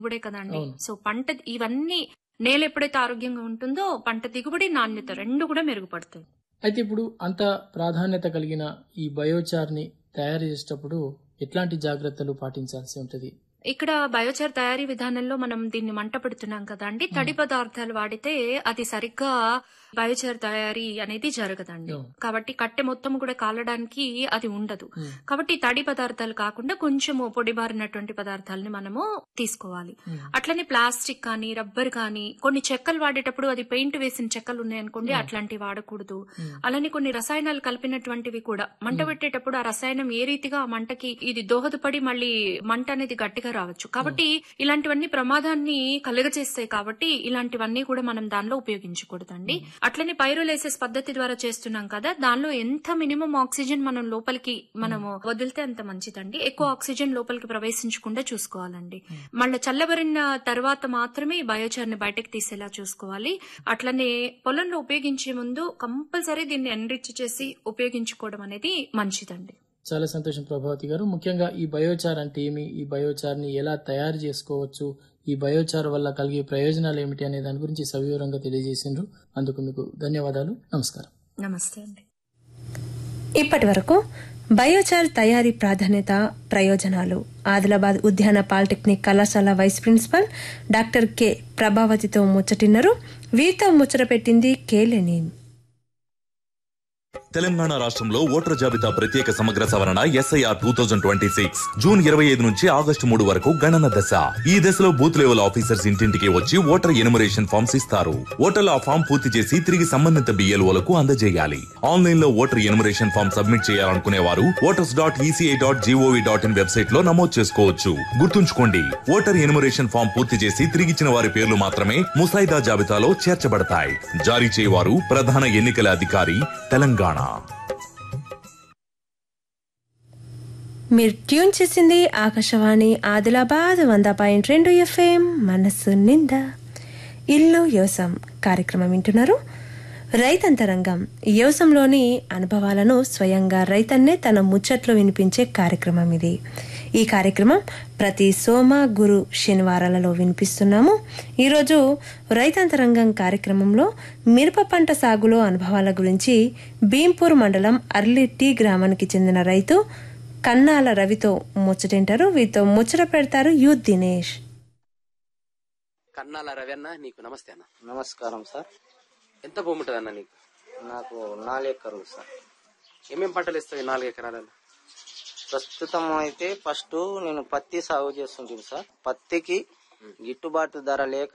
దిగుబడే కదండి అవును. సో పంట ఇవన్నీ నేల ఎప్పుడైతే ఆరోగ్యంగా ఉంటుందో పంట దిగుబడి నాణ్యత రెండు కూడా మెరుగుపడుతుంది అయితే ఇప్పుడు అంత ప్రాధాన్యత కలిగిన ఈ బయోచార్ ని తయారు చేసేటప్పుడు ఎట్లాంటి జాగ్రత్తలు పాటించాల్సి ఉంటది ఇక్కడ బయోచార్ తయారీ విధానంలో మనం దీన్ని మంట పెడుతున్నాం కదా అండి తడి పదార్థాలు వాడితే అది సరిగ్గా బయోచార్ తయారీ అనేది జరగదండి అవును. కాబట్టి కట్టె మొత్తం కూడా కాలడానికి అది ఉండదు ఉమ్, కాబట్టి తడి పదార్థాలు కాకుండా కొంచెము పొడిబారినటువంటి పదార్థాలని మనము తీసుకోవాలి ఉమ్, అట్లనే ప్లాస్టిక్ కానీ రబ్బర్ కానీ కొన్ని చెక్కలు వాడేటప్పుడు అది పెయింట్ వేసిన చెక్కలు ఉన్నాయనుకోండి అట్లాంటివి వాడకూడదు ఉమ్, అలానే కొన్ని రసాయనాలు కలిపినటువంటివి కూడా మంట పెట్టేటప్పుడు ఆ రసాయనం ఏ రీతిగా ఆ మంటకి ఇది దోహదపడి మళ్ళీ మంట అనేది గట్టిగా రావచ్చు కాబట్టి ఇలాంటివన్నీ ప్రమాదాన్ని కలుగజేస్తాయి కాబట్టి ఇలాంటివన్నీ కూడా మనం దానిలో ఉపయోగించకూడదండి అట్లనే పైరోలైసిస్ పద్ధతి ద్వారా చేస్తున్నాం కదా దానిలో ఎంత మినిమం ఆక్సిజన్ మనం లోపలికి మనము వదిలితే అంత మంచిదండి ఎక్కువ ఆక్సిజన్ లోపలికి ప్రవేశించకుండా చూసుకోవాలండి మళ్ళీ చల్లబరిన తర్వాత మాత్రమే ఈ బయోచార్ ని బయటకు తీసేలా చూసుకోవాలి అట్లనే పొలంలో ఉపయోగించే ముందు కంపల్సరీ దీన్ని ఎన్రిచ్ చేసి ఉపయోగించుకోవడం అనేది మంచిదండి చాలా సంతోషం ప్రభావతి గారు ముఖ్యంగా ఈ బయోచార్ అంటే ఏమి ఈ బయోచార్ ని ఎలా తయారు చేసుకోవచ్చు ఈ బయోచార్ వల్ల కలిగే ప్రయోజనాలు ఏమిటి అనే దాని గురించి సవివరంగా తెలియజేసిండ్రు అందుకు మీకు ధన్యవాదాలు నమస్కారం నమస్తే అండి ఇప్పటి వరకు బయోచార్ తయారీ ప్రాధాన్యత ప్రయోజనాలు ఆదిలాబాద్ ఉద్యాన పాలిటెక్నిక్ కళాశాల వైస్ ప్రిన్సిపల్ డాక్టర్ కె ప్రభావతితో ముచ్చటిన్నారు వీరితో ముచ్చట పెట్టింది కె లెనిన్ తెలంగాణ రాష్ట్రంలో ఓటర్ జాబితా ప్రత్యేక సమగ్ర సవరణ SIR two thousand twenty six June ఇరవై ఐదు నుంచి ఆగస్టు మూడు వరకు గణన దశ ఈ దశలో బూత్ లెవెల్ ఆఫీసర్స్ ఇంటింటికి వచ్చి ఓటర్ ఎనుమరేషన్ ఫామ్స్ ఇస్తారు ఓటర్లు ఆ ఫామ్ పూర్తి చేసి తిరిగి సంబంధిత బిఎల్ఓలకు అందజేయాలి ఆన్లైన్ లో ఓటర్ ఎనుమరేషన్ ఫామ్ సబ్మిట్ చేయాలనుకునే వారు voters dot ECI dot gov dot in website లో నమోదు చేసుకోవచ్చు గుర్తుంచుకోండి ఓటర్ ఎనుమరేషన్ ఫామ్ పూర్తి చేసి తిరిగిచ్చిన వారి పేర్లు మాత్రమే ముసాయిదా జాబితాలో చేర్చబడతాయి జారీ చేయవారు ప్రధాన ఎన్నికల అధికారి తెలంగాణ మీరు ట్యూన్ చేసింది ఆకాశవాణి ఆదిలాబాద్ వంద పాయింట్ రెండు ఎఫ్ఎం మనస్సు నిండా ఇల్లు యోసం కార్యక్రమం వింటున్నారు రైతంతరంగం యోసంలోని అనుభవాలను స్వయంగా రైతన్నే తన ముచ్చట్లో వినిపించే కార్యక్రమం ఇది ఈ కార్యక్రమం ప్రతి సోమ గురు శనివారాలలో వినిపిస్తున్నాము ఈరోజు రైతాంతరంగం కార్యక్రమంలో మిరప పంట సాగులో అనుభవాల గురించి భీంపూర్ మండలం అర్లిట్టి గ్రామానికి చెందిన రైతు కన్నాల రవితో ముచ్చటింటారు వీరితో ముచ్చట పెడతారు యూత్ దినేష్ కన్నాల రవి అన్న నీకు నమస్తే అన్న నమస్కారం సార్ ఎంత భూమి ఉంటుంది అన్న నీకు నాకు నాలుగు ఎకరాలు సార్ ఏమేం పంటలు ఇస్తావు ఈ నాలుగు ఎకరాలలో ప్రస్తుతం అయితే ఫస్ట్ నేను పత్తి సాగు చేస్తుంటాను సార్ పత్తికి గిట్టుబాటు ధర లేక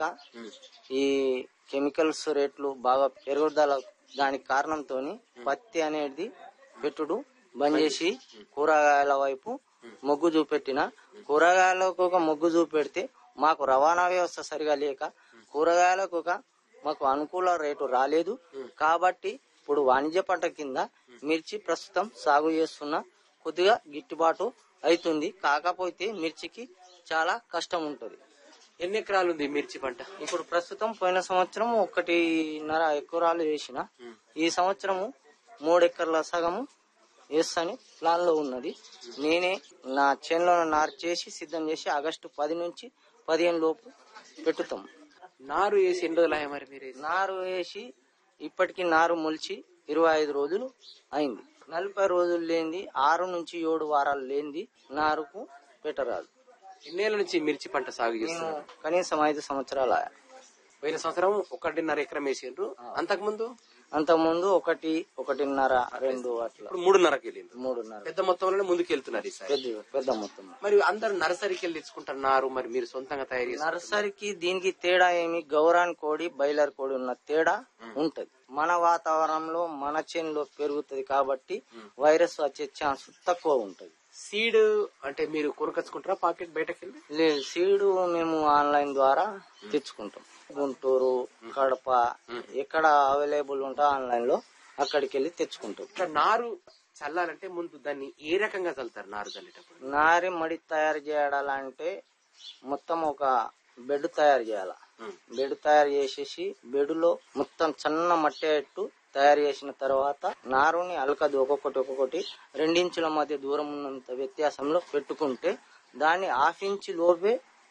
ఈ కెమికల్స్ రేట్లు బాగా పెరుగుదల దానికి కారణంతో పత్తి అనేది పెట్టుడు బంద్ చేసి కూరగాయల వైపు మొగ్గు చూపెట్టిన కూరగాయలకు ఒక మొగ్గు చూపెడితే మాకు రవాణా వ్యవస్థ సరిగా లేక కూరగాయలకు ఒక మాకు అనుకూల రేటు రాలేదు కాబట్టి ఇప్పుడు వాణిజ్య పంట కింద మిర్చి ప్రస్తుతం సాగు చేస్తున్న కొద్దిగా గిట్టుబాటు అవుతుంది కాకపోతే మిర్చికి చాలా కష్టం ఉంటుంది ఎన్ని ఎకరాలు ఉంది మిర్చి పంట ఇప్పుడు ప్రస్తుతం పోయిన సంవత్సరం ఒకటిన్నర ఎకరాలు వేసిన ఈ సంవత్సరము మూడు ఎకరాల సగము వేస్తాని ప్లాన్ లో ఉన్నది నేనే నా చేనులో నారు చేసి సిద్ధం చేసి ఆగస్టు పది నుంచి పదిహేను లోపు పెట్టుతాం నారు వేసి ఎన్ని రోజులు అయ్యా మరి మీరు వేసి? నారు వేసి ఇప్పటికి నారు మొలిచి ఇరవై ఐదు రోజులు అయింది నలభై రోజులు లేనిది ఆరు నుంచి ఏడు వారాలు లేనిది నారుకు పెట్టరాదు ఎన్నేళ్ల నుంచి మిర్చి పంట సాగు నేను చేస్తున్నారు కనీసం ఐదు సంవత్సరాలు ఆయా. పోయిన సంవత్సరం ఒకటిన్నర ఎకరం వేసిండ్రు అంతకుముందు అంతకుముందు ఒకటి ఒకటిన్నర రెండు అట్లా ఇప్పుడు మూడున్నరకి వెళ్ళిండ్రు మూడున్నర పెద్ద మొత్తంలోనే ముందుకు వెళ్తున్నారు ఈసారి పెద్ద పెద్ద మొత్తం మరి అందరు నర్సరీకి వెళ్ళి తెచ్చుకుంటారు నారు మరి మీరు సొంతంగా తయారు చేస్తారు నర్సరీకి దీనికి తేడా ఏమి గౌరాన్ కోడి బైలర్ కోడి ఉన్న తేడా ఉంటది మన వాతావరణంలో మన చేనులో పెరుగుతది కాబట్టి వైరస్ వచ్చే ఛాన్స్ తక్కువ ఉంటది సీడ్ అంటే మీరు కొనుకొచ్చుకుంటారా పాకెట్ బయటకు వెళ్ళి లేదు సీడు మేము ఆన్లైన్ ద్వారా తెచ్చుకుంటాం గుంటూరు కడప ఎక్కడ అవైలబుల్ ఉంటే ఆన్లైన్ లో అక్కడికి వెళ్ళి తెచ్చుకుంటాం ఇట్లా నారు చల్లాలంటే ముందు దాన్ని ఏ రకంగా చల్లుతారు నారు చల్లేటప్పుడు నారి మడి తయారు చేయాలంటే మొత్తం ఒక బెడ్ తయారు చేయాల బెడ్ తయారు చేసేసి బెడ్ లో మొత్తం సన్న మట్టేట్టు తయారు చేసిన తర్వాత నారుని అలకది ఒక్కొక్కటి ఒక్కొక్కటి రెండించుల మధ్య దూరం ఉన్నంత వ్యత్యాసంలో పెట్టుకుంటే దాన్ని హాఫ్ ఇంచ్ లోపే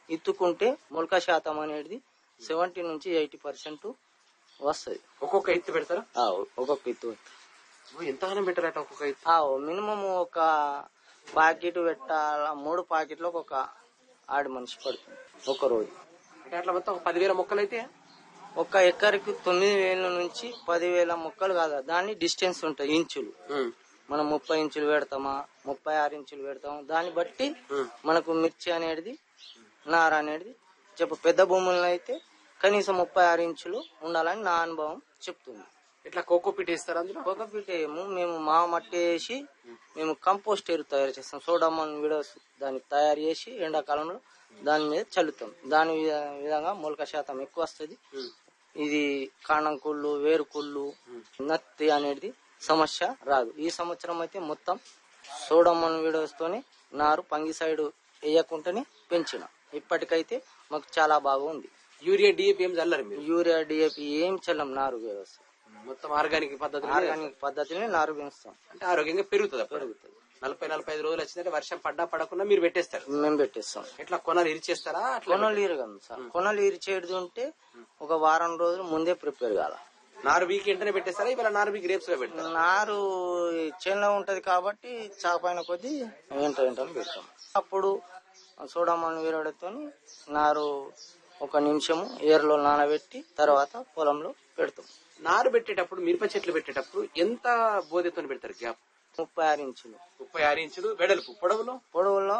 ఇత్తుకుంటే మొలక శాతం అనేది సెవెంటీ నుంచి ఎయిటీ పర్సెంట్ వస్తుంది ఒక్కొక్క ఎత్తు పెడతారా ఒక్కొక్క ఇత్తు ఓ, ఎంతగానో పెట్టారట ఒక్కొక్క ఎత్తు మినిమం ఒక పాకెట్ పెట్టాల మూడు పాకెట్లు ఒక ఆడి మనిషి పడుతుంది ఒక రోజు అంటే అట్లా మొత్తం ఒక పదివేల మొక్కలు అయితే ఒక ఎకరికి తొమ్మిది వేల నుంచి పదివేల మొక్కలు కాదు దాన్ని డిస్టెన్స్ ఉంటాయి ఇంచులు మనం ముప్పై ఇంచులు పెడతామా ముప్పై ఆరు ఇంచులు పెడతామా దాన్ని బట్టి మనకు మిర్చి అనేది నార అనేది చెప్పు పెద్ద భూములను అయితే కనీసం ముప్పై ఆరు ఇంచులు ఉండాలని నా అనుభవం చెప్తుంది ఇట్లా కోకో పిట్ వేస్తారు అందులో కోకపీట ఏమో మేము మా మట్టి వేసి మేము కంపోస్ట్ ఎరువు తయారు చేస్తాం సోడామన్ విడోస్ దాన్ని తయారు చేసి ఎండాకాలంలో దాని మీద చల్లుతాం దాని విధ- విధంగా మొలక శాతం ఎక్కువ వస్తుంది ఇది కాండం కుళ్ళు వేరు కుళ్ళు నత్తి అనేది సమస్య రాదు ఈ సంవత్సరం అయితే మొత్తం సోడమన్ విడోస్ తోని నారు పంగిసైడ్ వేయకుండానే పెంచిన ఇప్పటికైతే మాకు చాలా బాగుంది యూరియా డిఏపి ఏం చల్లరు మీరు యూరియా డిఏపి ఏం చల్లం నారు వ్యవస్థ మొత్తం ఆర్గానిక్ పద్ధతి ఆర్గానిక్ పద్ధతిని నారు పెంచుతాం అంటే ఆరోగ్యంగా పెరుగుతుంది అప్పుడు. పెరుగుతుంది నలభై నలభై ఐదు రోజులు వచ్చిందంటే వర్షం పడ్డా పడకుండా మీరు పెట్టేస్తారు మేము పెట్టేస్తాం ఎట్లా కొనాలి ఇరిచేస్తారా అట్లా కొనలు ఇరగం సార్ కొనలు ఇరిచేది ఉంటే ఒక వారం రోజులు ముందే ప్రిపేర్ కాల నారు వీక్ వెంటనే పెట్టేస్తారా ఇవాళ నారు వీక్ రేప్స్ లో పెడతారు నారు ఈ చేనులో ఉంటది కాబట్టి చాపైన కొద్దీ వెంట వెంటనే పెడతాం అప్పుడు సోడామన్ వీరడితో నారు ఒక నిమిషము ఏరులో నానబెట్టి తర్వాత పొలంలో పెడతాం నారు పెట్టేటప్పుడు మిరప చెట్లు పెట్టేటప్పుడు ఎంత బోధెతో పెడతారు గ్యాప్ ముప్పై ఆరు ఇంచులు ముప్పై ఆరు ఇంచులు వెడల్పు పొడవులో పొడవులో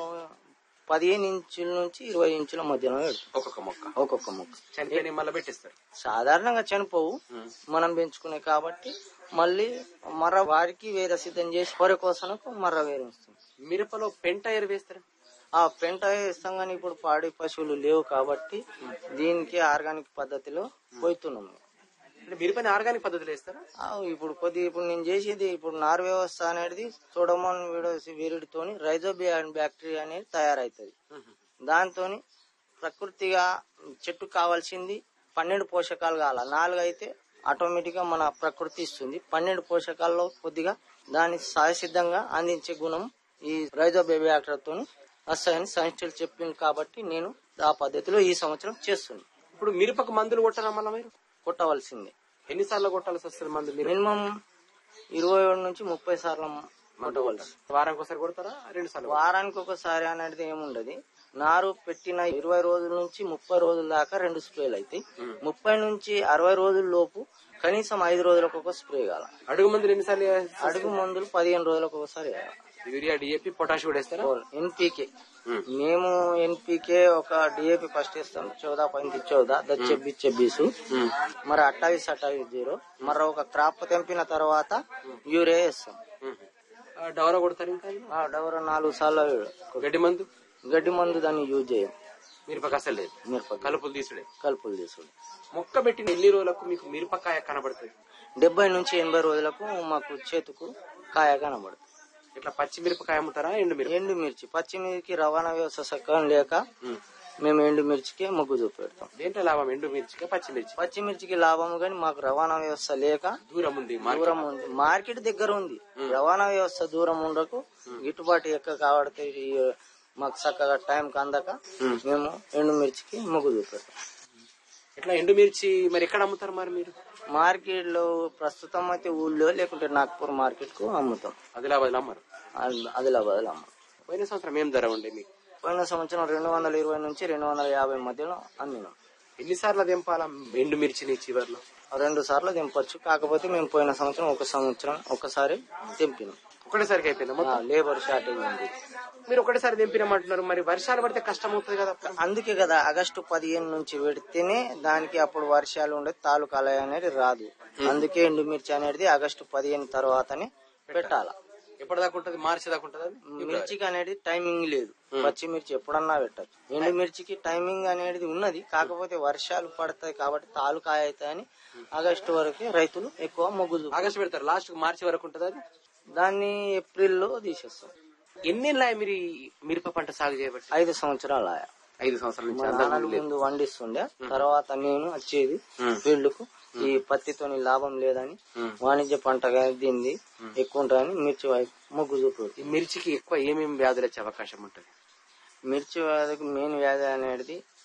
పదిహేను ఇంచుల నుంచి ఇరవై ఇంచుల మధ్యలో పెడతాం ఒక్కొక్క మొక్క ఒక్కొక్క మొక్క చనిపోయిన మళ్ళీ పెట్టేస్తారు సాధారణంగా చనిపోవు మనం పెంచుకునే కాబట్టి మళ్ళీ మర్ర వారికి వేరే సిద్ధం చేసి పొర కోసనకు మర్ర వేరే ఇస్తాం మిరపలో పెంట ఎరువు వేస్తారు ఆ పెంట ఇస్తాం కానీ ఇప్పుడు పాడి పశువులు లేవు కాబట్టి దీనికి ఆర్గానిక్ పద్ధతిలో పోతున్నాం అంటే మిరపని ఆర్గానిక్ పద్ధతిలో వేస్తారా ఆ, ఇప్పుడు కొద్ది ఇప్పుడు నేను చేసేది ఇప్పుడు నారు వ్యవస్థ అనేది సోడమోన్ విడోసి వీరుడితోని రైజోబియా బ్యాక్టీరియా అనేది తయారవుతుంది దాంతోని ప్రకృతిగా చెట్టు కావాల్సింది పన్నెండు పోషకాలు కావాలి నాలుగు అయితే ఆటోమేటిక్ గా మన ప్రకృతి ఇస్తుంది పన్నెండు పోషకాల్లో కొద్దిగా దాన్ని సహసిద్ధంగా అందించే గుణం ఈ రైజోబియాక్టర్ తోని వస్తాయని సైంటిస్టులు చెప్పింది కాబట్టి నేను ఆ పద్ధతిలో ఈ సంవత్సరం చేస్తున్నాను ఇప్పుడు మిరపకు మందులు కొట్టారా మళ్ళీ మీరు కొట్టవలసిందే ఎన్నిసార్లు కొట్టాల్సి వస్తుంది మందు మీరు మినిమం ఇరవై ఏడు నుంచి ముప్పై సార్లు కొట్టవలసి వారానికి ఒకసారి కొడతారా రెండు సార్లు వారానికి ఒకసారి అనేది ఏముండదు నారు పెట్టిన ఇరవై రోజుల నుంచి ముప్పై రోజుల దాకా రెండు స్ప్రేలు అవుతాయి ముప్పై నుంచి అరవై రోజుల లోపు కనీసం ఐదు రోజులకు ఒక స్ప్రే కాల అడుగు మందులు ఎన్నిసార్లు వేయాలి? అడుగు మందులు పదిహేను రోజులకు ఒకసారి యూరియా డిఏపి పొటాష్ కూడా వేస్తారా ఎన్పీకే మేము ఎన్పీకే ఒక డిఏపి ఫస్ట్ ఇస్తాం చౌదా పైన చౌదా దస్ చెబ్బీస్ చెబ్బీసు మరి అట్టాయిస్ అట్టాయిస్ జీరో మరి ఒక క్రాప్ తెంపిన తర్వాత యూరియా వేస్తాం ఆ, డవరా కొడతారు ఇంకా ఆ డవర నాలుగు సార్లు గడ్డి మందు గడ్డి మందు దాన్ని యూజ్ చేయం మిరపకి అసలు లేదు మిరప కలుపులు తీసుడే కలుపులు తీసుడు మొక్క పెట్టిన ఎన్ని రోజులకు మీకు మిరపకాయ కనబడుతుంది డెబ్బై నుంచి ఎనభై రోజులకు మాకు చేతుకు కాయ కనబడుతుంది ఇట్లా పచ్చి మిరపకాయ అమ్ముతారా ఎండు మిరప ఎండు మిర్చి పచ్చిమిర్చి రవాణా వ్యవస్థ సక్కం లేక మేము ఎండు మిర్చికి మొగ్గు చూపెడతాం దేంట్లో లాభం ఎండు మిర్చిగా పచ్చి మిర్చి పచ్చిమిర్చికి లాభం కానీ మాకు రవాణా వ్యవస్థ లేక దూరం ఉంది మార్కెట్. దూరం ఉంది మార్కెట్ దగ్గర ఉంది రవాణా వ్యవస్థ దూరం ఉండకు గిట్టుబాటు ఎక్క కాబట్టి ఈ మాకు చక్కగా టైం అందక మేము ఎండు మిర్చికి మొగ్గు చూపెడతాం ఇట్లా ఎండు మిర్చి మరి ఎక్కడ అమ్ముతారు మరి మీరు మార్కెట్ లో ప్రస్తుతం అయితే ఊళ్ళో లేకుంటే నాగ్పూర్ మార్కెట్ కు అమ్ముతాం ఆదిలాబాద్ లో అమ్మరు ఆది- ఆదిలాబాద్ లో అమ్ముతాం పోయిన సంవత్సరం ఏం ధర ఉండే మీకు పోయిన సంవత్సరం రెండు వందల ఇరవై నుంచి రెండు వందల యాభై మధ్యలో అమ్మినాం ఎన్నిసార్లు దింపాలా ఎండు మిర్చిని చివర్లో రెండు సార్లు దింపొచ్చు కాకపోతే మేము పోయిన సంవత్సరం ఒక సంవత్సరం ఒకసారి దింపినాం ఒకటేసారికి అయిపోయింది ఆ, మొత్తం లేబర్ షార్టేజ్ ఉంది మీరు ఒకటేసారి దింపినామంటున్నారు మరి వర్షాలు పడితే కష్టం అవుతుంది కదా అప్పుడు. అందుకే కదా ఆగస్టు పదిహేను నుంచి పెడితేనే దానికి అప్పుడు వర్షాలు ఉండే తాలూకాల అనేది రాదు అందుకే ఎండుమిర్చి అనేది ఆగస్టు పదిహేను తర్వాతనే పెట్టాల ఎప్పటిదాకా ఉంటుంది మార్చి దాకా ఉంటుంది అది మిర్చికి అనేది టైమింగ్ లేదు పచ్చిమిర్చి ఎప్పుడన్నా పెట్టచ్చు ఎండుమిర్చికి టైమింగ్ అనేది ఉన్నది కాకపోతే వర్షాలు పడతాయి కాబట్టి తాలూకాయ అవుతాయని ఆగస్టు వరకు రైతులు ఎక్కువ మొగ్గు చూపుతారు. ఆగస్టు పెడతారు లాస్ట్ మార్చి వరకు ఉంటుంది అది దాన్ని ఏప్రిల్లో తీసేస్తాం ఎన్ని మీరు ఈ మిరప పంట సాగు చేయబట్టి ఐదు సంవత్సరాలు ఆయా ఐదు సంవత్సరాల నుంచి మా అంతకు నాన్నలు ముందు లేదు. ముందు వండిస్తుండే తర్వాత నేను వచ్చేది ఫీల్డ్ కు ఈ పత్తితోని లాభం లేదని వాణిజ్య పంటగా దీన్ని ఎక్కువ ఉంటుందని మిర్చి వైపు మొగ్గు చూపు ఈ మిర్చికి ఎక్కువ ఏమేమి వ్యాధులు వచ్చే అవకాశం ఉంటుంది మిర్చి వ్యాధికి మెయిన్ వ్యాధి అనేది